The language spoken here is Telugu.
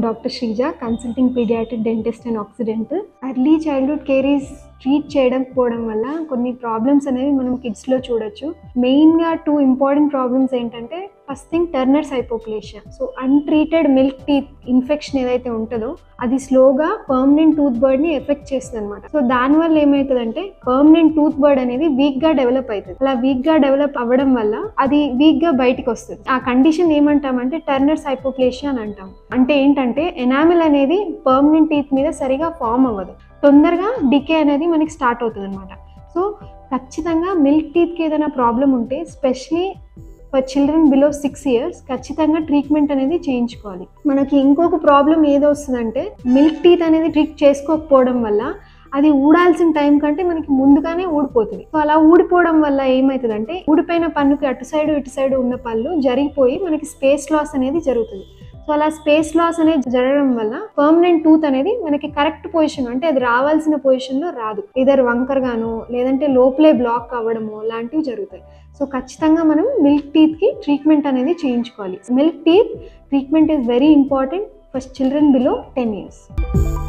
doctor Sreeja consulting paediatric dentist and accident early childhood caries treat చేయకపోవడం వల్ల కొన్ని ప్రాబ్లమ్స్ అనేవి మనం కిడ్స్లో చూడొచ్చు మెయిన్గా టూ ఇంపార్టెంట్ ప్రాబ్లమ్స్ ఏంటంటే first thing Turner's hypoplasia so untreated milk teeth infection ఏదైతే ఉంటుందో అది స్లోగా పర్మనెంట్ టూత్ బర్డ్ని ఎఫెక్ట్ చేస్తుంది అనమాట సో దానివల్ల ఏమవుతుందంటే పర్మనెంట్ టూత్ బర్డ్ అనేది వీక్గా డెవలప్ అవుతుంది అలా వీక్గా డెవలప్ అవ్వడం వల్ల అది వీక్గా బయటికి వస్తుంది ఆ కండిషన్ ఏమంటామంటే టర్నర్స్ హైపోప్లేషియా అని అంటాం అంటే ఏంటంటే ఎనామిల్ అనేది పర్మనెంట్ టీత్ మీద సరిగా ఫామ్ అవ్వదు తొందరగా డికే అనేది మనకి స్టార్ట్ అవుతుంది అనమాట సో ఖచ్చితంగా మిల్క్ టీత్కి ఏదైనా ప్రాబ్లం ఉంటే specially for children below six years ఖచ్చితంగా ట్రీట్మెంట్ అనేది చేయించుకోవాలి మనకి ఇంకొక ప్రాబ్లం ఏదో వస్తుందంటే మిల్క్ టీత్ అనేది ట్రీట్ చేసుకోకపోవడం వల్ల అది ఊడాల్సిన టైం కంటే మనకి ముందుగానే ఊడిపోతుంది సో అలా ఊడిపోవడం వల్ల ఏమవుతుందంటే ఊడిపోయిన పన్నుకి అటు సైడ్ ఇటు సైడ్ ఉన్న పళ్ళు జరిగిపోయి మనకి స్పేస్ లాస్ అనేది జరుగుతుంది సో అలా స్పేస్ లాస్ అనేది జరగడం వల్ల పర్మనెంట్ టూత్ అనేది మనకి కరెక్ట్ పొజిషన్ అంటే అది రావాల్సిన పొజిషన్లో రాదు ఇదర్ వంకర్ గాను లేదంటే లోపలే బ్లాక్ అవ్వడము లాంటివి జరుగుతాయి సో ఖచ్చితంగా మనం మిల్క్ టీత్కి ట్రీట్మెంట్ అనేది చేయించుకోవాలి milk teeth treatment is very important for children below ten years